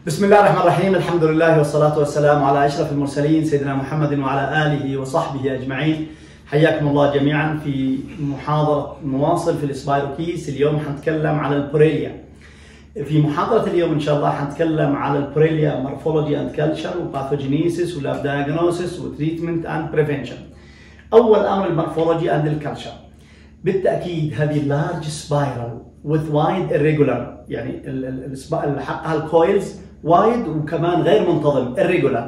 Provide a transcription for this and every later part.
بسم الله الرحمن الرحيم الحمد لله والصلاة والسلام على أشرف المرسلين سيدنا محمد وعلى آله وصحبه أجمعين حياكم الله جميعا في محاضرة نواصل في الإسبايروكيس اليوم حنتكلم على البوريليا في محاضرة اليوم إن شاء الله حنتكلم على البوريليا مورفولوجي أند كلتشر وباثوجينيسيس ولاب دايجنوسيس وتريتمنت أند بريفنشن أول أمر المورفولوجي أند الكلتشر بالتأكيد هذه لارج سبايرال with wide irregular يعني ال- ال- حقها الكويلز وايد وكمان غير منتظم irregular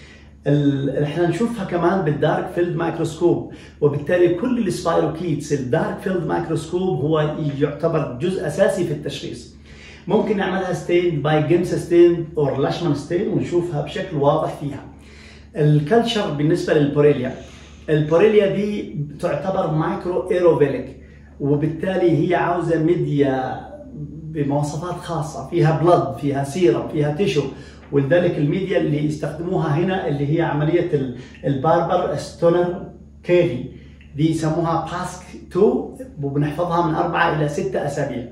ال- احنا نشوفها كمان بالدارك فيلد مايكروسكوب وبالتالي كل السبايروكيتس الدارك فيلد مايكروسكوب هو يعتبر جزء اساسي في التشخيص ممكن نعملها ستين باي جيمس ستين او لاشمان ستين ونشوفها بشكل واضح فيها الكلتشر بالنسبه للبوريليا البوريليا دي تعتبر مايكرو ايروفيليك وبالتالي هي عاوزه ميديا بمواصفات خاصه فيها بلد فيها سيرم فيها تيشو ولذلك الميديا اللي يستخدموها هنا اللي هي عمليه ال- الباربر ستونر كيفي دي يسموها باسك 2 وبنحفظها من اربعه الى سته اسابيع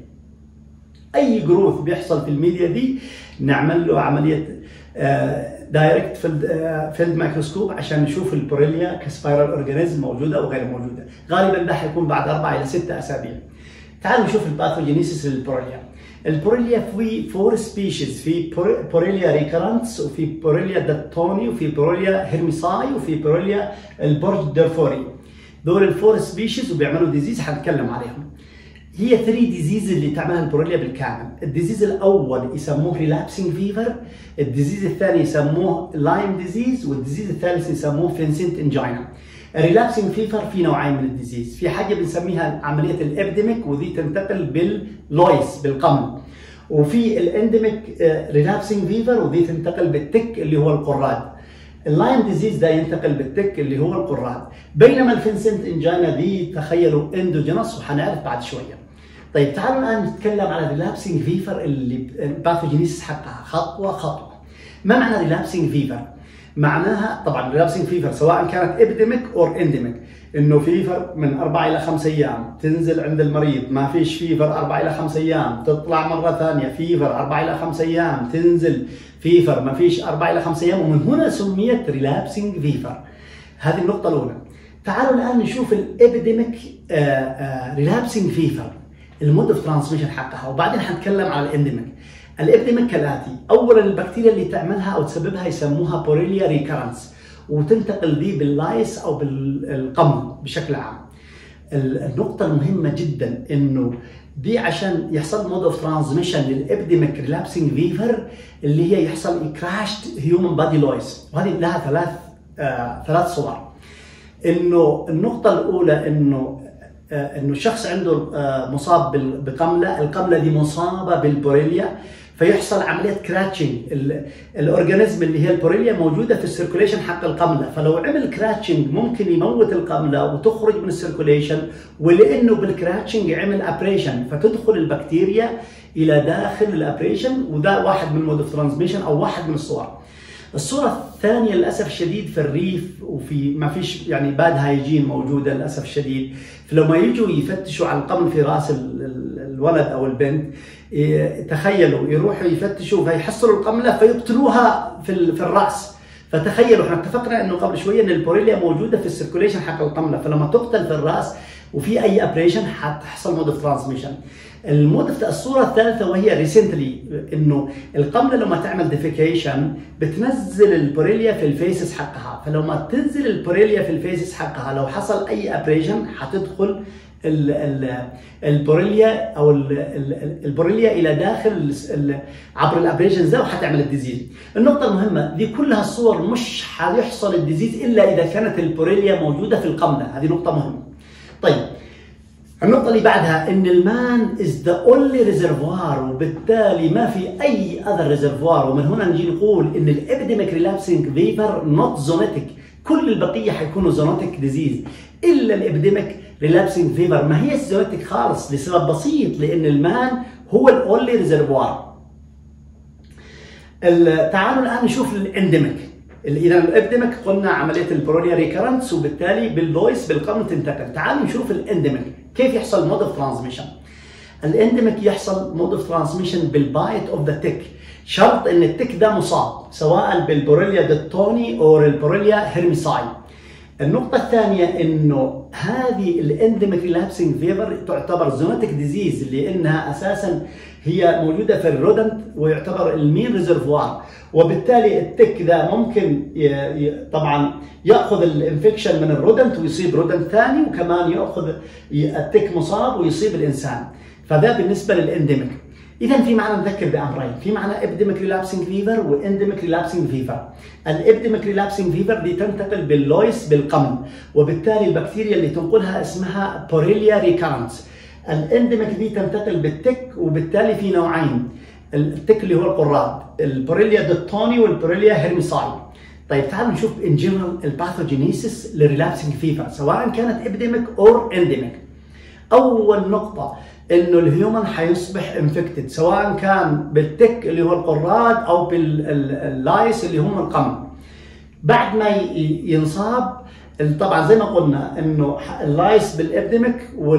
اي جروث بيحصل في الميديا دي نعمل له عمليه دايركت فيلد فيلد مايكروسكوب عشان نشوف البوريليا كسبايرال اورجانيزم موجوده او غير موجوده غالبا ده حيكون بعد اربعه الى سته اسابيع تعالوا نشوف الباثوجينيسيس للبوريليا البوريليا في فور سبيشيز في بور- بوريليا ريكرانتس وفي بوريليا داتوني وفي بوريليا هيرميساي وفي بوريليا البرج ديرفوري دول الفور سبيشيز وبيعملوا ديزيز حنتكلم عليهم هي 3 ديزيز اللي تعملها البوريليا بالكامل الديزيز الاول يسموه ريلابسنج فيفر الديزيز الثاني يسموه لايم ديزيز والديزيز الثالث يسموه فينسنت انجينا الريلابسنج فيفر في نوعين من الديزيز في حاجه بنسميها عمليه الابديميك ودي تنتقل باللويس بالقمل وفي الانديميك ريلابسنج فيفر ودي تنتقل بالتك اللي هو القراد اللاين ديزيز ده ينتقل بالتك اللي هو القراد بينما الفنسنت انجينا دي تخيلوا اندوجينوس وحنعرف بعد شويه طيب تعالوا الان نتكلم على ريلابسنج فيفر اللي الباثوجينيسيس حقها خطوه خطوه ما معنى ريلابسنج فيفر معناها طبعا ريلابسنج فيفر سواء كانت ابيديميك اور انديميك انه فيفر من اربع الى خمس ايام تنزل عند المريض ما فيش فيفر اربع الى خمس ايام تطلع مره ثانيه فيفر اربع الى خمس ايام تنزل فيفر ما فيش اربع الى خمس ايام ومن هنا سميت ريلابسنج فيفر هذه النقطه الاولى تعالوا الان نشوف الابيديميك ريلابسنج فيفر المود اوف ترانسميشن حقها وبعدين حنتكلم على الانديميك الابيديميك كالاتي اولا البكتيريا اللي تعملها او تسببها يسموها بوريليا ريكرنس وتنتقل دي باللايس او بالقمل بشكل عام النقطة المهمة جدا انه دي عشان يحصل مود اوف ترانسميشن للابيديميك ريلابسنج فيفر اللي هي يحصل كراشت هيومن بادي لويس وهذه لها ثلاث آه ثلاث صور انه النقطة الأولى انه آه، انه الشخص عنده آه، مصاب بال- بقمله، القمله دي مصابه بالبوريليا فيحصل عمليه كراتشنج الاورجانيزم اللي هي البوريليا موجوده في السيركوليشن حق القمله فلو عمل كراتشنج ممكن يموت القمله وتخرج من السيركوليشن ولانه بالكراتشنج عمل ابريشن فتدخل البكتيريا الى داخل الابريشن وده واحد من مود اوف ترانسميشن او واحد من الصور الصورة الثانية للأسف الشديد في الريف وفي ما فيش يعني باد هايجين موجودة للأسف الشديد فلما يجوا يفتشوا على القمل في راس ال- ال- الولد أو البنت إيه، تخيلوا يروحوا يفتشوا فيحصلوا القملة فيقتلوها في ال- في الرأس فتخيلوا احنا اتفقنا انه قبل شويه ان البوريليا موجوده في السيركوليشن حق القمله فلما تقتل في الراس وفي اي ابريشن حتحصل مود اوف ترانسميشن المود اوف الصوره الثالثه وهي ريسنتلي انه القمله لما تعمل ديفيكيشن بتنزل البوريليا في الفيسس حقها فلما تنزل البوريليا في الفيسس حقها لو حصل اي ابريشن حتدخل ال- ال- البوريليا او ال- ال- البوريليا الى داخل ال- ال- عبر الابريشنز ده وحتعمل الديزيز. النقطة المهمة دي كلها الصور مش حيحصل الديزيز الا اذا كانت البوريليا موجودة في القملة، هذه نقطة مهمة. طيب النقطة اللي بعدها ان المان از ذا اونلي ريزرفوار وبالتالي ما في اي اذر ريزرفوار ومن هنا نجي نقول ان الابيديميك ريلابسنج فيفر نوت زونيتك كل البقية حيكونوا زونوتيك ديزيز الا الابيديميك ريلابسنج فيفر ما هي زونوتيك خالص لسبب بسيط لان المان هو الاونلي ريزرفوار ال- تعالوا الان نشوف الانديميك اذا الابديميك قلنا عمليه البرونيا ريكرنس وبالتالي بالفويس بالقرن تنتقل تعالوا نشوف الانديميك كيف يحصل مود اوف ترانسميشن الانديميك يحصل مود اوف ترانسميشن بالبايت اوف ذا تيك شرط ان التك ده مصاب سواء بالبوريليا ديتوني او البوريليا هيرميساي النقطة الثانية انه هذه الانديميك ريلابسنج فيفر تعتبر زونوتيك ديزيز لانها اساسا هي موجودة في الرودنت ويعتبر المين ريزرفوار وبالتالي التك ذا ممكن ي... ي... طبعا ياخذ الانفكشن من الرودنت ويصيب رودنت ثاني وكمان ياخذ التك مصاب ويصيب الانسان فذا بالنسبة للانديميك اذا في معنى نذكر بامرين في معنى ابديميك ريلابسنج فيفر وانديميك ريلابسنج فيفر الابديميك ريلابسنج فيفر دي تنتقل باللويس بالقمل وبالتالي البكتيريا اللي تنقلها اسمها بوريليا ريكارنس الانديميك دي تنتقل بالتك وبالتالي في نوعين التك اللي هو القراد البوريليا دوتوني والبوريليا هيرميساي طيب تعالوا نشوف ان جنرال الباثوجينيسيس للريلابسنج فيفر سواء كانت ابديميك او انديميك اول نقطه انه الهيومن حيصبح انفكتد سواء كان بالتك اللي هو القراد او باللايس اللي هم القمل بعد ما ينصاب طبعا زي ما قلنا انه اللايس بالابديميك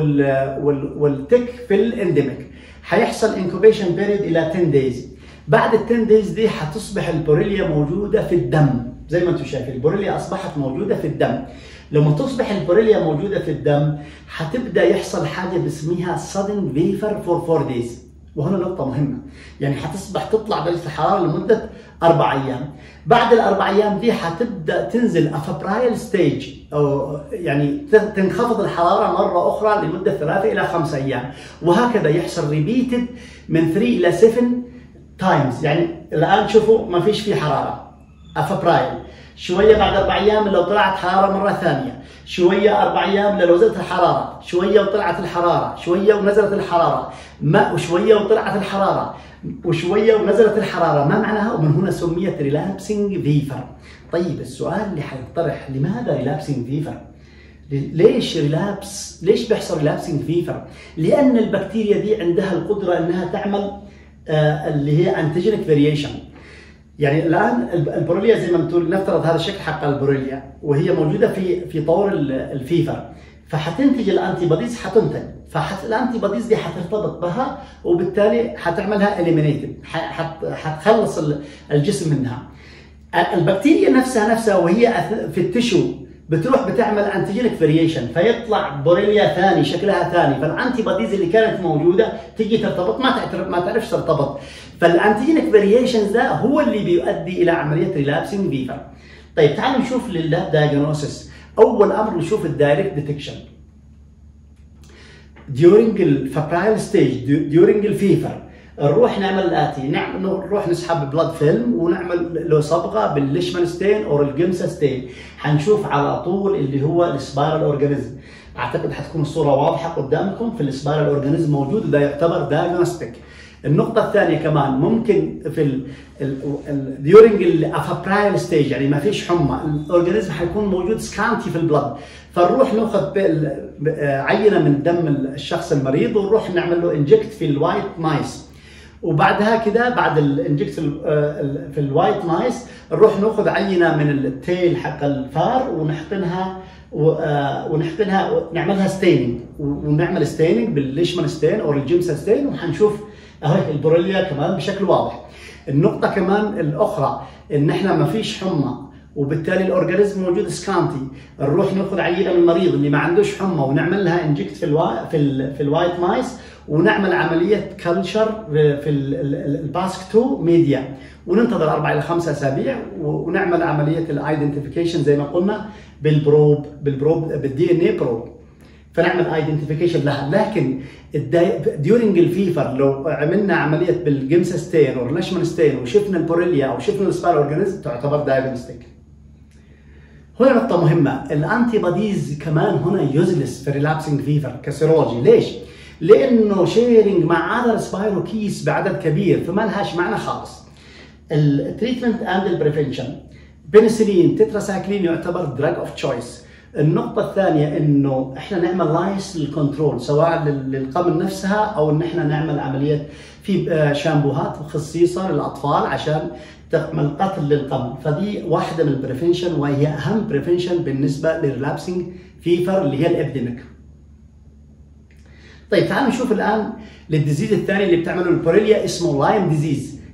والتك في الانديميك حيحصل انكوبيشن بيريد الى 10 دايز بعد ال 10 دايز دي حتصبح البوريليا موجوده في الدم زي ما انتم شايفين البوريليا اصبحت موجوده في الدم لما تصبح البوريليا موجوده في الدم حتبدا يحصل حاجه باسمها sudden fever for 4 days وهنا نقطة مهمة يعني حتصبح تطلع درجة الحرارة لمدة أربع أيام بعد الأربع أيام دي حتبدأ تنزل أفبرايل ستيج أو يعني تنخفض الحرارة مرة أخرى لمدة ثلاثة إلى خمسة أيام وهكذا يحصل ريبيتد من 3 إلى 7 تايمز يعني الآن شوفوا ما فيش في حرارة أفبرايل شويه بعد اربع ايام لو طلعت حراره مره ثانيه شويه اربع ايام لو نزلت الحراره شويه وطلعت الحراره شويه ونزلت الحراره ما وشويه وطلعت الحراره وشويه ونزلت الحراره ما معناها ومن هنا سميت ريلابسنج فيفر طيب السؤال اللي حيطرح لماذا ريلابسنج فيفر ليش ريلابس ليش بيحصل ريلابسنج فيفر لان البكتيريا دي عندها القدره انها تعمل آه اللي هي انتيجينيك فاريشن يعني الان البوريليا زي ما بتقول نفترض هذا الشكل حق البوريليا وهي موجوده في في طور الفيفر فحتنتج الانتي بوديز حتنتج فالانتي بوديز دي حترتبط بها وبالتالي حتعملها اليمينيتد حتخلص الجسم منها البكتيريا نفسها نفسها وهي في التشو بتروح بتعمل انتيجينيك فاريشن فيطلع بوريليا ثاني شكلها ثاني فالانتي بوديز اللي كانت موجوده تيجي ترتبط ما تعرف ما تعرفش ترتبط فالانتيجينيك فاريشنز ده هو اللي بيؤدي الى عمليه ريلابسنج فيفر طيب تعالوا نشوف لللاب دايجنوسيس اول امر نشوف الدايركت ديتكشن during الفبرايل ستيج during الفيفر نروح نعمل الاتي نعمل نروح نسحب بلاد فيلم ونعمل له صبغه بالليشمان ستين او الجمسا ستين حنشوف على طول اللي هو السبايرال اورجانيزم اعتقد حتكون الصوره واضحه قدامكم في السبايرال اورجانيزم موجود وده يعتبر دايجنوستيك النقطة الثانية كمان ممكن في ال ديورنج الافابرايل ستيج يعني ما فيش حمى الاورجانيزم حيكون موجود سكانتي في البلد فنروح ناخذ عينة من دم الشخص المريض ونروح نعمل له انجكت في الوايت مايس وبعدها كده بعد الانجكت في الوايت مايس نروح ناخذ عينه من التيل حق الفار ونحقنها ونحقنها ونعملها ستيننج ونعمل ستيننج بالليشمان ستين او الجيمسا ستين وحنشوف اهي البوريليا كمان بشكل واضح. النقطه كمان الاخرى ان احنا ما فيش حمى وبالتالي الاورجانيزم موجود سكانتي نروح ناخذ عينه من المريض اللي ما عندوش حمى ونعمل لها انجكت في الوا... في ال... في الوايت مايس ونعمل عمليه كلتشر في الباسك 2 ميديا وننتظر اربع الى خمسة اسابيع ونعمل عمليه الايدنتيفيكيشن زي ما قلنا بالبروب بالبروب بالدي ان اي بروب فنعمل ايدنتيفيكيشن لها لكن ديورنج الفيفر لو عملنا عمليه بالجيمس ستين او نشمان ستين وشفنا البوريليا او شفنا السبار اورجانيزم تعتبر دايجنوستيك هنا نقطة مهمة الانتي بوديز كمان هنا يوزلس في الريلابسنج فيفر كسيرولوجي ليش؟ لانه شيرنج مع اذر سبايروكيس بعدد كبير فما لهاش معنى خالص. التريتمنت اند البريفنشن بنسلين تتراسايكلين يعتبر دراج اوف تشويس. النقطة الثانية انه احنا نعمل لايس للكنترول سواء للقمل نفسها او ان احنا نعمل عمليات في شامبوهات خصيصة للاطفال عشان تعمل قتل للقمل فدي واحدة من البريفنشن وهي اهم بريفنشن بالنسبة للريلابسنج فيفر اللي هي الابديميك. طيب تعالوا نشوف الان للديزيز الثاني اللي بتعمله البوريليا اسمه لايم ديزيز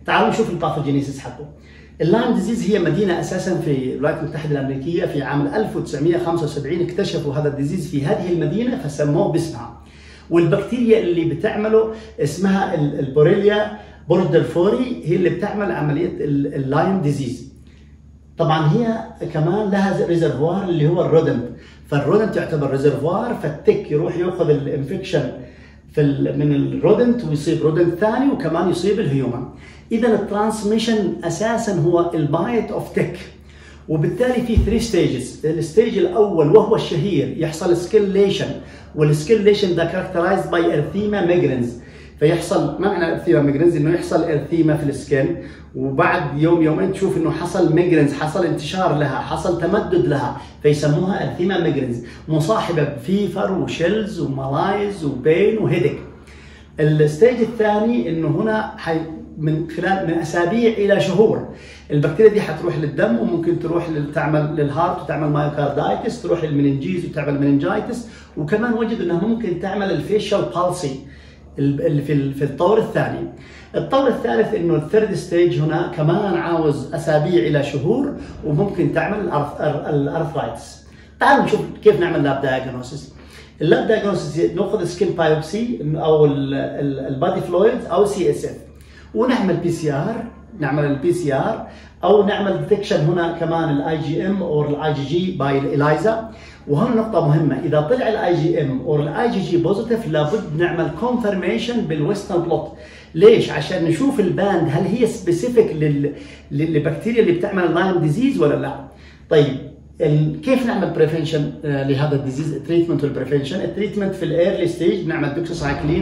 تعالوا نشوف الباثوجينيسيس حقه اللايم ديزيز هي مدينه اساسا في الولايات المتحده الامريكيه في عام 1975 اكتشفوا هذا الديزيز في هذه المدينه فسموه باسمها والبكتيريا اللي بتعمله اسمها البوريليا بوردرفوري هي اللي بتعمل عمليه اللايم ديزيز طبعا هي كمان لها ريزرفوار اللي هو الرودنت فالرودنت يعتبر ريزرفوار فالتك يروح ياخذ الانفكشن في من الرودنت ويصيب رودنت ثاني وكمان يصيب الهيومن اذا الترانسميشن اساسا هو البايت اوف تك وبالتالي في 3 ستيجز الستيج الاول وهو الشهير يحصل سكيليشن والسكيليشن ده كاركترايزد باي ارثيما ميجرنز فيحصل معنى ارثيما ميجرنز انه يحصل ارثيما في السكن وبعد يوم يومين تشوف انه حصل ميجرنز حصل انتشار لها حصل تمدد لها فيسموها ارثيما ميجرنز مصاحبه بفيفر وشيلز وملايز وبين وهيدك الستيج الثاني انه هنا حي من خلال من اسابيع الى شهور البكتيريا دي حتروح للدم وممكن تروح تعمل للهارت وتعمل مايوكاردايتس تروح للمننجيز وتعمل مننجايتس وكمان وجدوا انها ممكن تعمل الفيشال بالسي اللي في في الطور الثاني الطور الثالث انه الثيرد ستيج هنا كمان عاوز اسابيع الى شهور وممكن تعمل الارثرايتس تعالوا نشوف كيف نعمل لاب دايجنوسيس اللاب دايجنوسيس ناخذ سكين بايوبسي او البادي فلويدز او سي اس اف ونعمل بي سي ار نعمل البي سي ار او نعمل ديتكشن هنا كمان الاي جي ام او الاي جي جي باي الاليزا وهنا نقطة مهمة إذا طلع الاي جي ام او الاي جي جي بوزيتيف لابد نعمل كونفرميشن بالويسترن بلوت ليش؟ عشان نشوف الباند هل هي سبيسيفيك للبكتيريا اللي بتعمل اللايم ديزيز ولا لا؟ طيب كيف نعمل بريفنشن لهذا الديزيز التريتمنت والبريفنشن التريتمنت في الايرلي ستيج بنعمل دوكسوسايكلين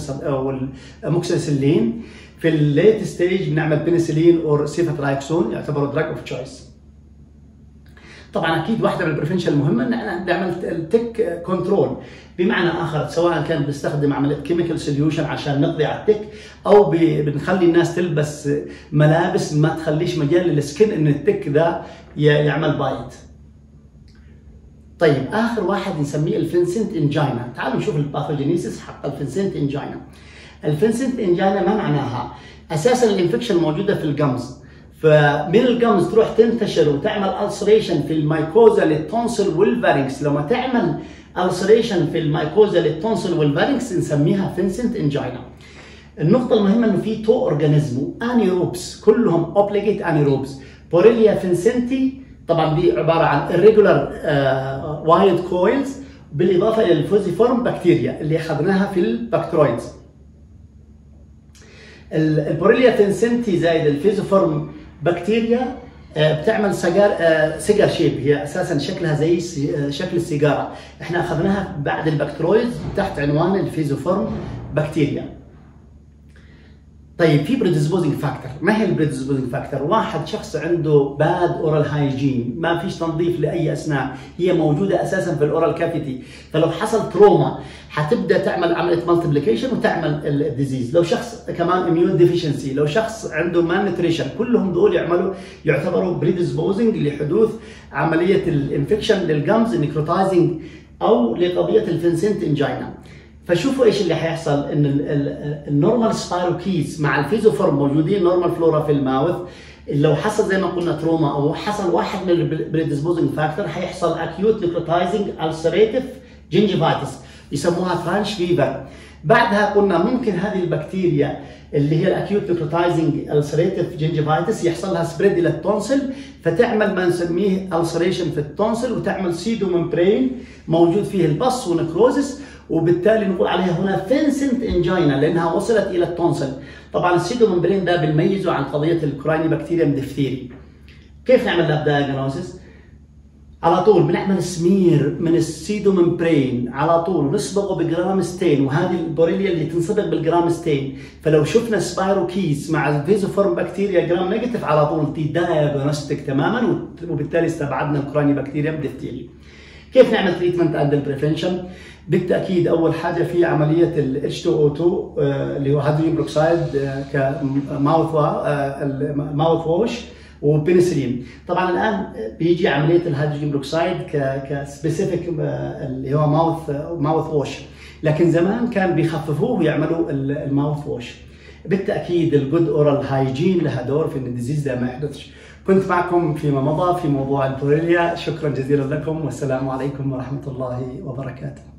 وموكسيسيلين في الليت ستيج بنعمل بنسلين او سيفاترايكسون يعتبروا دراج اوف تشويس طبعا اكيد واحده من البريفنشن المهمه ان احنا نعمل التك كنترول بمعنى اخر سواء كان بنستخدم عمليه كيميكال سوليوشن عشان نقضي على التك او بنخلي الناس تلبس ملابس ما تخليش مجال للسكن ان التك ذا يعمل بايت طيب اخر واحد نسميه الفنسنت انجينا تعالوا نشوف الباثوجينيسيس حق الفنسنت انجينا الفنسنت انجينا ما معناها اساسا الانفكشن موجوده في الجمز فمن الجمز تروح تنتشر وتعمل السريشن في الميكوزا للتونسل والفارنكس لما تعمل السريشن في الميكوزا للتونسل والفارنكس نسميها فنسنت انجينا النقطة المهمة انه في تو اورجانيزم انيروبس كلهم اوبليجيت انيروبس بوريليا فينسنتي طبعا دي عبارة عن irregular وايد كويلز بالاضافة الى الفوزيفورم بكتيريا اللي اخذناها في البكترويدز البوريليا فينسنتي زائد الفيزوفورم بكتيريا بتعمل سجار سيجار شيب هي اساسا شكلها زي شكل السيجاره احنا اخذناها بعد البكترويدز تحت عنوان الفيزوفورم بكتيريا طيب في بريدسبوزنج فاكتور ما هي البريدسبوزنج فاكتور واحد شخص عنده باد اورال هايجين ما فيش تنظيف لاي اسنان هي موجوده اساسا في الاورال كافيتي فلو حصل تروما حتبدا تعمل عمليه مالتيبليكيشن وتعمل الديزيز لو شخص كمان اميون ديفيشنسي لو شخص عنده مان نتريشن كلهم دول يعملوا يعتبروا بريدسبوزنج لحدوث عمليه الانفكشن للجمز نيكروتايزنج او لقضيه الفنسنت انجينا فشوفوا ايش اللي حيحصل ان النورمال سبايروكيز مع الفيزوفورم موجودين نورمال فلورا في الماوث لو حصل زي ما قلنا تروما او حصل واحد من البريدسبوزنج فاكتور حيحصل اكيوت نيكروتايزنج السريتيف جنجيفايتس يسموها فرانش فيفر بعدها قلنا ممكن هذه البكتيريا اللي هي الاكيوت نيكروتايزنج السريتيف جنجيفايتس يحصل لها سبريد الى التونسل فتعمل ما نسميه السريشن في التونسل وتعمل سيدو ممبرين موجود فيه البص ونكروزس وبالتالي نقول عليها هنا فينسنت انجينا لانها وصلت الى التونسل طبعا السيدو ممبرين ده بنميزه عن قضيه الكرايني بكتيريا ديفتيري كيف نعمل لاب دايجنوسيس على طول بنعمل سمير من السيدو ممبرين على طول ونصبغه بجرام ستين وهذه البوريليا اللي تنصبغ بالجرام ستين فلو شفنا سبايروكيز مع الفيزوفورم بكتيريا جرام نيجاتيف على طول دي دايجنوستيك تماما وبالتالي استبعدنا الكراني بكتيريا بدفتيري كيف نعمل تريتمنت عند البريفنشن بالتاكيد اول حاجه في عمليه ال H2O2 اللي هو هيدروجين بروكسايد كماوث ماوث ووش وبنسلين طبعا الان بيجي عمليه الهيدروجين بروكسايد كسبيسيفيك اللي هو ماوث ماوث ووش لكن زمان كان بيخففوه ويعملوا الماوث ووش بالتاكيد الجود اورال هايجين لها دور في ان الديزيز ده ما يحدثش كنت معكم فيما مضى في موضوع البوريليا شكرا جزيلا لكم والسلام عليكم ورحمه الله وبركاته